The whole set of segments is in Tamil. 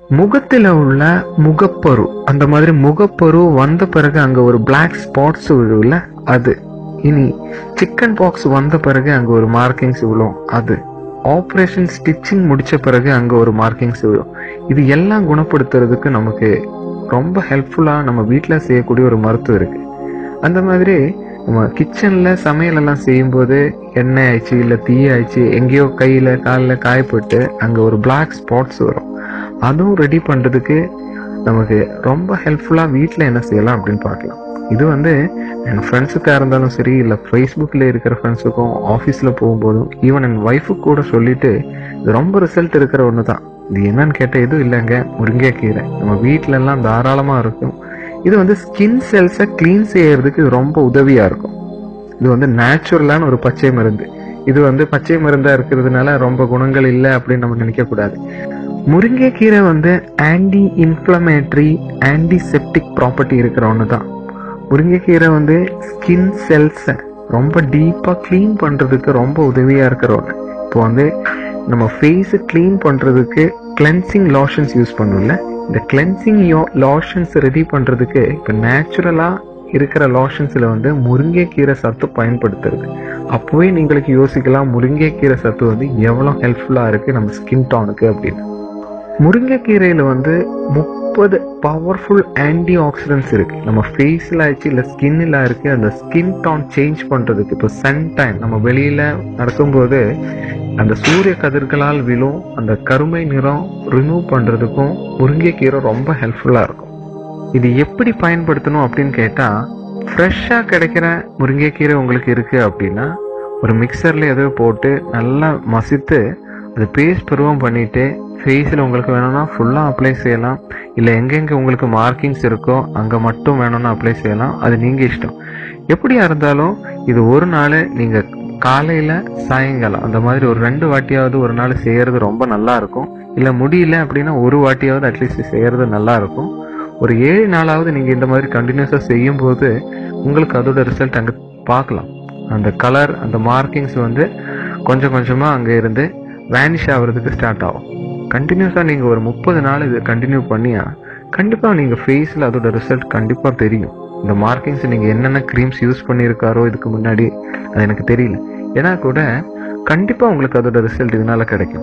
முகத்தில் உள்ள முகப்பரு அந்த மாதிரி முகப்பரு வந்த பிறகு அங்கே ஒரு பிளாக் ஸ்பாட்ஸ் விழுல அது இனி சிக்கன் பாக்ஸ் வந்த பிறகு அங்கே ஒரு மார்க்கிங்ஸ் விழும் அது ஆப்ரேஷன் ஸ்டிச்சிங் முடிச்ச பிறகு அங்கே ஒரு மார்க்கிங்ஸ் விழும் இது எல்லாம் குணப்படுத்துறதுக்கு நமக்கு ரொம்ப ஹெல்ப்ஃபுல்லாக நம்ம வீட்டில் செய்யக்கூடிய ஒரு மருத்துவம் இருக்கு அந்த மாதிரி நம்ம கிச்சனில் சமையல் எல்லாம் செய்யும்போது எண்ணெய் ஆயிடுச்சு இல்லை தீ ஆயிடுச்சு எங்கேயோ கையில் காலில் காயப்பட்டு அங்கே ஒரு பிளாக் ஸ்பாட்ஸ் வரும் அதுவும் ரெடி பண்ணுறதுக்கு நமக்கு ரொம்ப ஹெல்ப்ஃபுல்லாக வீட்டில் என்ன செய்யலாம் அப்படின்னு பார்க்கலாம் இது வந்து என் ஃப்ரெண்ட்ஸுக்காக இருந்தாலும் சரி இல்லை ஃபேஸ்புக்கில் இருக்கிற ஃப்ரெண்ட்ஸுக்கும் ஆஃபீஸில் போகும்போதும் ஈவன் என் ஒய்ஃபுக்கு கூட சொல்லிட்டு இது ரொம்ப ரிசல்ட் இருக்கிற ஒன்று தான் இது என்னன்னு கேட்டால் எதுவும் இல்லைங்க முருங்கைக்கீரை நம்ம வீட்டில எல்லாம் தாராளமாக இருக்கும் இது வந்து ஸ்கின் செல்ஸை க்ளீன் செய்யறதுக்கு இது ரொம்ப உதவியாக இருக்கும் இது வந்து நேச்சுரலான ஒரு பச்சை மருந்து இது வந்து பச்சை மருந்தா இருக்கிறதுனால ரொம்ப குணங்கள் இல்லை அப்படின்னு நம்ம நினைக்கக்கூடாது முருங்கைக்கீரை வந்து ஆன்டி இன்ஃப்ளமேட்டரி ஆன்டிசெப்டிக் ப்ராப்பர்ட்டி இருக்கிற ஒன்று தான் முருங்கைக்கீரை வந்து ஸ்கின் செல்ஸை ரொம்ப டீப்பாக க்ளீன் பண்ணுறதுக்கு ரொம்ப உதவியாக இருக்கிற ஒன்று இப்போ வந்து நம்ம ஃபேஸை க்ளீன் பண்ணுறதுக்கு கிளென்சிங் லாஷன்ஸ் யூஸ் பண்ணும்ல இந்த கிளென்சிங் லாஷன்ஸ் ரெடி பண்ணுறதுக்கு இப்போ நேச்சுரலாக இருக்கிற லாஷன்ஸில் வந்து முருங்கைக்கீரை சத்து பயன்படுத்துறது அப்போவே நீங்களுக்கு யோசிக்கலாம் முருங்கைக்கீரை சத்து வந்து எவ்வளோ ஹெல்ப்ஃபுல்லாக இருக்குது நம்ம ஸ்கின் டோனுக்கு அப்படின்னு முருங்கைக்கீரையில் வந்து முப்பது பவர்ஃபுல் ஆன்டி ஆக்சிடென்ட்ஸ் இருக்குது நம்ம ஃபேஸில் ஆச்சு இல்லை ஸ்கின்னில் இருக்குது அந்த ஸ்கின் டோன் சேஞ்ச் பண்ணுறதுக்கு இப்போ சன் டைம் நம்ம வெளியில் நடக்கும்போது அந்த சூரிய கதிர்களால் விழும் அந்த கருமை நிறம் ரிமூவ் பண்ணுறதுக்கும் முருங்கைக்கீரை ரொம்ப ஹெல்ப்ஃபுல்லாக இருக்கும் இது எப்படி பயன்படுத்தணும் அப்படின்னு கேட்டால் ஃப்ரெஷ்ஷாக கிடைக்கிற முருங்கைக்கீரை உங்களுக்கு இருக்குது அப்படின்னா ஒரு மிக்சரில் ஏதோ போட்டு நல்லா மசித்து அது பேஸ்ட் பருவம் பண்ணிவிட்டு ஃபேஸில் உங்களுக்கு வேணும்னா ஃபுல்லாக அப்ளை செய்யலாம் இல்லை எங்கெங்கே உங்களுக்கு மார்க்கிங்ஸ் இருக்கோ அங்கே மட்டும் வேணும்னா அப்ளை செய்யலாம் அது நீங்கள் இஷ்டம் எப்படியா இருந்தாலும் இது ஒரு நாள் நீங்கள் காலையில் சாயங்காலம் அந்த மாதிரி ஒரு ரெண்டு வாட்டியாவது ஒரு நாள் செய்கிறது ரொம்ப நல்லா இருக்கும் இல்லை முடியல அப்படின்னா ஒரு வாட்டியாவது அட்லீஸ்ட் செய்கிறது நல்லா இருக்கும் ஒரு ஏழு நாளாவது நீங்கள் இந்த மாதிரி கண்டினியூஸாக செய்யும்போது உங்களுக்கு அதோட ரிசல்ட் அங்கே பார்க்கலாம் அந்த கலர் அந்த மார்க்கிங்ஸ் வந்து கொஞ்சம் கொஞ்சமாக அங்கே இருந்து வேனிஷ் ஆகிறதுக்கு ஸ்டார்ட் ஆகும் கண்டினியூஸாக நீங்கள் ஒரு முப்பது நாள் இது கண்டினியூ பண்ணியா கண்டிப்பாக நீங்கள் ஃபேஸில் அதோட ரிசல்ட் கண்டிப்பாக தெரியும் இந்த மார்க்கிங்ஸ் நீங்கள் என்னென்ன க்ரீம்ஸ் யூஸ் பண்ணியிருக்காரோ இதுக்கு முன்னாடி அது எனக்கு தெரியல ஏன்னா கூட கண்டிப்பாக உங்களுக்கு அதோட ரிசல்ட் இதனால கிடைக்கும்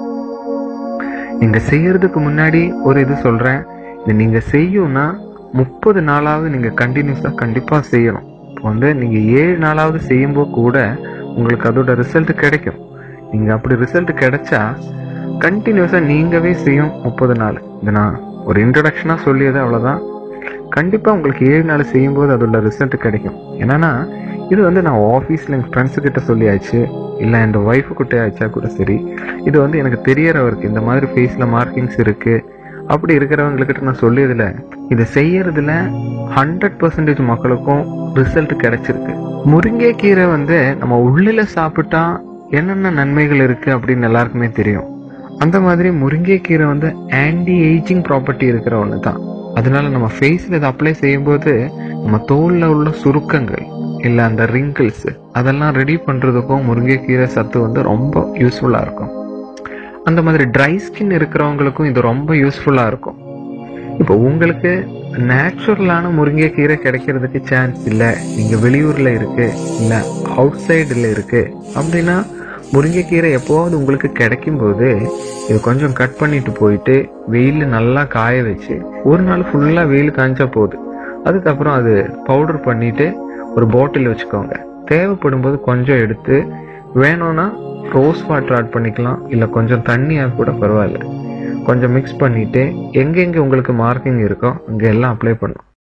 நீங்கள் செய்யறதுக்கு முன்னாடி ஒரு இது சொல்கிறேன் இது நீங்கள் செய்யும்னா முப்பது நாளாவது நீங்கள் கண்டினியூஸாக கண்டிப்பாக செய்யணும் இப்போ வந்து நீங்கள் ஏழு நாளாவது செய்யும்போது கூட உங்களுக்கு அதோட ரிசல்ட் கிடைக்கும் நீங்கள் அப்படி ரிசல்ட் கிடைச்சா கண்டினியூஸாக நீங்கவே செய்யும் முப்பது நாள் இது நான் ஒரு இன்ட்ரடக்ஷனாக சொல்லியது அவ்வளோதான் கண்டிப்பாக உங்களுக்கு ஏழு நாள் செய்யும்போது அதோட ரிசல்ட் கிடைக்கும் என்னன்னா இது வந்து நான் ஆஃபீஸில் எங்கள் ஃப்ரெண்ட்ஸுக்கிட்ட சொல்லியாச்சு இல்லை என் ஒய்ஃபு கிட்ட ஆச்சா கூட சரி இது வந்து எனக்கு தெரியறவருக்கு இந்த மாதிரி ஃபேஸில் மார்க்கிங்ஸ் இருக்குது அப்படி இருக்கிறவங்கக்கிட்ட நான் சொல்லியதில் இதை செய்யறதுல ஹண்ட்ரட் பர்சன்டேஜ் மக்களுக்கும் ரிசல்ட் கிடைச்சிருக்கு முருங்கைக்கீரை வந்து நம்ம உள்ளில் சாப்பிட்டா என்னென்ன நன்மைகள் இருக்குது அப்படின்னு எல்லாருக்குமே தெரியும் அந்த மாதிரி முருங்கைக்கீரை வந்து ஆன்டி ஏஜிங் ப்ராப்பர்ட்டி இருக்கிற ஒன்று தான் அதனால நம்ம ஃபேஸில் இதை அப்ளை செய்யும்போது நம்ம தோலில் உள்ள சுருக்கங்கள் இல்லை அந்த ரிங்கிள்ஸ் அதெல்லாம் ரெடி பண்ணுறதுக்கும் முருங்கைக்கீரை சத்து வந்து ரொம்ப யூஸ்ஃபுல்லாக இருக்கும் அந்த மாதிரி ட்ரை ஸ்கின் இருக்கிறவங்களுக்கும் இது ரொம்ப யூஸ்ஃபுல்லாக இருக்கும் இப்போ உங்களுக்கு நேச்சுரலான முருங்கைக்கீரை கிடைக்கிறதுக்கு சான்ஸ் இல்லை நீங்கள் வெளியூரில் இருக்கு இல்லை அவுட் சைடில் இருக்கு அப்படின்னா முருங்கைக்கீரை எப்போவாவது உங்களுக்கு கிடைக்கும்போது இது கொஞ்சம் கட் பண்ணிட்டு போயிட்டு வெயிலில் நல்லா காய வச்சு ஒரு நாள் ஃபுல்லாக வெயில் காய்ஞ்சா போகுது அதுக்கப்புறம் அது பவுடர் பண்ணிட்டு ஒரு பாட்டில் வச்சுக்கோங்க தேவைப்படும் போது கொஞ்சம் எடுத்து வேணும்னா ரோஸ் வாட்டர் ஆட் பண்ணிக்கலாம் இல்லை கொஞ்சம் தண்ணியாக கூட பரவாயில்ல கொஞ்சம் மிக்ஸ் பண்ணிட்டு எங்கெங்கே உங்களுக்கு மார்க்கிங் இருக்கோ அங்கே எல்லாம் அப்ளை பண்ணும்